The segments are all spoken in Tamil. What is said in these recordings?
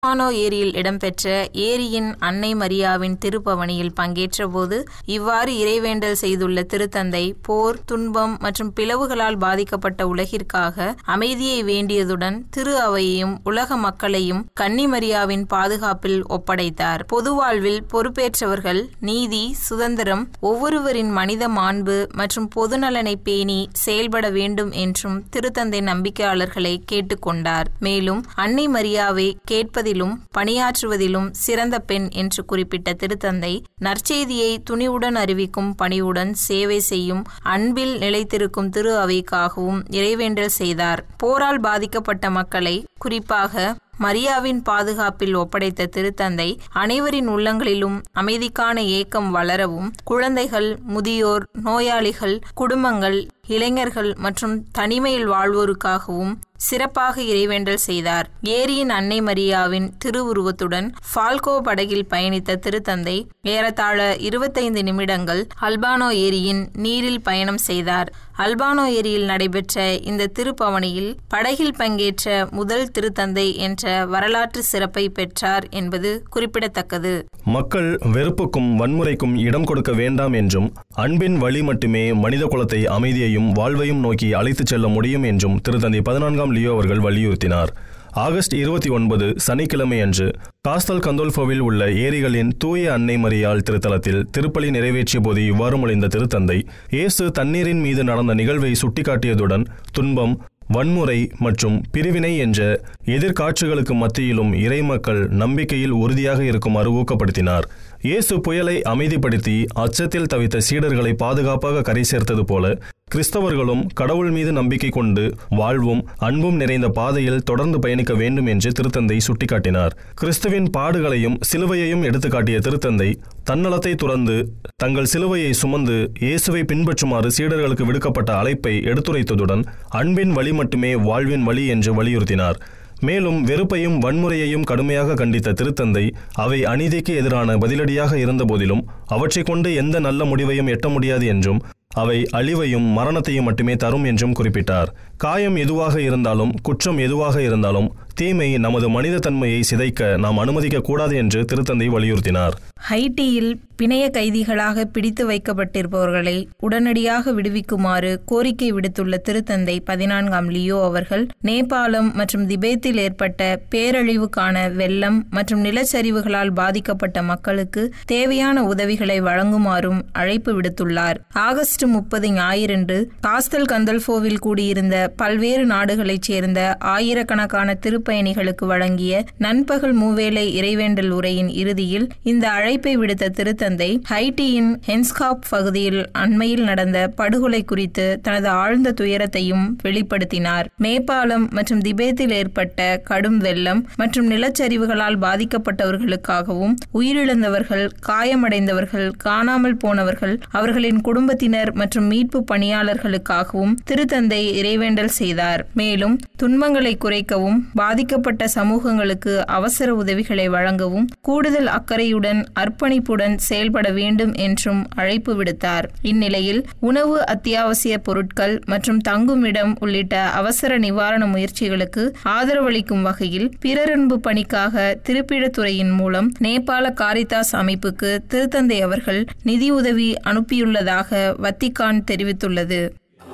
ஆனோ ஏரியில் இடம்பெற்ற ஏரியின் அன்னை மரியாவின் திருப்பவனியில் பங்கேற்றபோது இவ்வாறு இறைவேண்டல் செய்துள்ள திருத்தந்தை போர் துன்பம் மற்றும் பிளவுகளால் பாதிக்கப்பட்ட உலகிற்காக அமைதியை வேண்டியதுடன் திரு அவையையும் உலக மக்களையும் கன்னிமரியாவின் பாதுகாப்பில் ஒப்படைத்தார் பொது வாழ்வில் பொறுப்பேற்றவர்கள் நீதி சுதந்திரம் ஒவ்வொருவரின் மனித மாண்பு மற்றும் பொதுநலனை பேணி செயல்பட வேண்டும் என்றும் திருத்தந்தை நம்பிக்கையாளர்களை கேட்டுக்கொண்டார் மேலும் அன்னை மரியாவை கேட்பதிலும் பணியாற்றுவதிலும் சிறந்த பெண் என்று குறிப்பிட்ட திருத்தந்தை நற்செய்தியை துணிவுடன் அறிவிக்கும் பணிவுடன் சேவை செய்யும் அன்பில் நிலைத்திருக்கும் திரு அவைக்காகவும் இறைவேண்டல் செய்தார் போரால் பாதிக்கப்பட்ட மக்களை குறிப்பாக மரியாவின் பாதுகாப்பில் ஒப்படைத்த திருத்தந்தை அனைவரின் உள்ளங்களிலும் அமைதிக்கான ஏக்கம் வளரவும் குழந்தைகள் முதியோர் நோயாளிகள் குடும்பங்கள் இளைஞர்கள் மற்றும் தனிமையில் வாழ்வோருக்காகவும் சிறப்பாக இறைவேண்டல் செய்தார் ஏரியின் அன்னை மரியாவின் திருவுருவத்துடன் ஃபால்கோ படகில் பயணித்த திருத்தந்தை ஏறத்தாழ இருபத்தைந்து நிமிடங்கள் அல்பானோ ஏரியின் நீரில் பயணம் செய்தார் அல்பானோ ஏரியில் நடைபெற்ற இந்த திருப்பவனியில் படகில் பங்கேற்ற முதல் திருத்தந்தை என்ற வரலாற்று சிறப்பை பெற்றார் என்பது குறிப்பிடத்தக்கது மக்கள் வெறுப்புக்கும் வன்முறைக்கும் இடம் கொடுக்க வேண்டாம் என்றும் அன்பின் வழி மட்டுமே மனித குலத்தை அமைதியையும் வாழ்வையும் நோக்கி அழைத்துச் செல்ல முடியும் என்றும் திருத்தந்தை பதினான்காம் லியோ அவர்கள் வலியுறுத்தினார் ஆகஸ்ட் இருபத்தி ஒன்பது சனிக்கிழமை அன்று காஸ்தல் கந்தோல்ஃபோவில் உள்ள ஏரிகளின் தூய அன்னை மரியாள் திருத்தலத்தில் திருப்பலி நிறைவேற்றிய போது இவ்வாறு மொழிந்த திருத்தந்தை இயேசு தண்ணீரின் மீது நடந்த நிகழ்வை சுட்டிக்காட்டியதுடன் துன்பம் வன்முறை மற்றும் பிரிவினை என்ற எதிர்காட்சிகளுக்கு மத்தியிலும் இறைமக்கள் நம்பிக்கையில் உறுதியாக இருக்குமாறு ஊக்கப்படுத்தினார் இயேசு புயலை அமைதிப்படுத்தி அச்சத்தில் தவித்த சீடர்களை பாதுகாப்பாக கரை சேர்த்தது போல கிறிஸ்தவர்களும் கடவுள் மீது நம்பிக்கை கொண்டு வாழ்வும் அன்பும் நிறைந்த பாதையில் தொடர்ந்து பயணிக்க வேண்டும் என்று திருத்தந்தை சுட்டிக்காட்டினார் கிறிஸ்துவின் பாடுகளையும் சிலுவையையும் எடுத்துக்காட்டிய திருத்தந்தை தன்னலத்தை துறந்து தங்கள் சிலுவையை சுமந்து இயேசுவை பின்பற்றுமாறு சீடர்களுக்கு விடுக்கப்பட்ட அழைப்பை எடுத்துரைத்ததுடன் அன்பின் வழி மட்டுமே வாழ்வின் வழி என்று வலியுறுத்தினார் மேலும் வெறுப்பையும் வன்முறையையும் கடுமையாக கண்டித்த திருத்தந்தை அவை அநீதிக்கு எதிரான பதிலடியாக இருந்தபோதிலும் அவற்றை கொண்டு எந்த நல்ல முடிவையும் எட்ட முடியாது என்றும் அவை அழிவையும் மரணத்தையும் மட்டுமே தரும் என்றும் குறிப்பிட்டார் காயம் எதுவாக இருந்தாலும் குற்றம் எதுவாக இருந்தாலும் தீமை நமது மனித தன்மையை சிதைக்க நாம் அனுமதிக்க கூடாது என்று திருத்தந்தை வலியுறுத்தினார் ஹைட்டியில் பிணைய கைதிகளாக பிடித்து வைக்கப்பட்டிருப்பவர்களை உடனடியாக விடுவிக்குமாறு கோரிக்கை விடுத்துள்ள திருத்தந்தை பதினான்காம் லியோ அவர்கள் நேபாளம் மற்றும் திபேத்தில் ஏற்பட்ட பேரழிவுக்கான வெள்ளம் மற்றும் நிலச்சரிவுகளால் பாதிக்கப்பட்ட மக்களுக்கு தேவையான உதவிகளை வழங்குமாறும் அழைப்பு விடுத்துள்ளார் ஆகஸ்ட் முப்பது ஞாயிறன்று காஸ்தல் கந்தல்ஃபோவில் கூடியிருந்த பல்வேறு நாடுகளைச் சேர்ந்த ஆயிரக்கணக்கான திருப்பயணிகளுக்கு வழங்கிய நண்பகல் மூவேளை இறைவேண்டல் உரையின் இறுதியில் இந்த அழைப்பை விடுத்த திருத்தந்தை ஹைட்டியின் ஹென்ஸ்காப் பகுதியில் அண்மையில் நடந்த படுகொலை குறித்து தனது ஆழ்ந்த துயரத்தையும் வெளிப்படுத்தினார் நேபாளம் மற்றும் திபேத்தில் ஏற்பட்ட கடும் வெள்ளம் மற்றும் நிலச்சரிவுகளால் பாதிக்கப்பட்டவர்களுக்காகவும் உயிரிழந்தவர்கள் காயமடைந்தவர்கள் காணாமல் போனவர்கள் அவர்களின் குடும்பத்தினர் மற்றும் மீட்பு பணியாளர்களுக்காகவும் திருத்தந்தை இறைவேண்டல் செய்தார் மேலும் துன்பங்களை குறைக்கவும் பாதிக்கப்பட்ட சமூகங்களுக்கு அவசர உதவிகளை வழங்கவும் கூடுதல் அக்கறையுடன் அர்ப்பணிப்புடன் செயல்பட வேண்டும் என்றும் அழைப்பு விடுத்தார் இந்நிலையில் உணவு அத்தியாவசிய பொருட்கள் மற்றும் தங்குமிடம் உள்ளிட்ட அவசர நிவாரண முயற்சிகளுக்கு ஆதரவளிக்கும் வகையில் பிறரன்பு பணிக்காக திருப்பிடத்துறையின் மூலம் நேபாள காரிதாஸ் அமைப்புக்கு திருத்தந்தை அவர்கள் நிதியுதவி அனுப்பியுள்ளதாக வத்திகான் தெரிவித்துள்ளது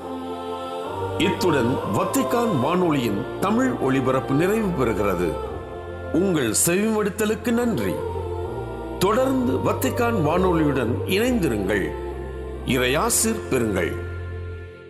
இத்துடன் வத்திக்கான் வானொலியின் தமிழ் ஒளிபரப்பு நிறைவு பெறுகிறது உங்கள் செவிமடுத்தலுக்கு நன்றி தொடர்ந்து வத்திக்கான் வானொலியுடன் இணைந்திருங்கள் இறையாசிர் பெறுங்கள்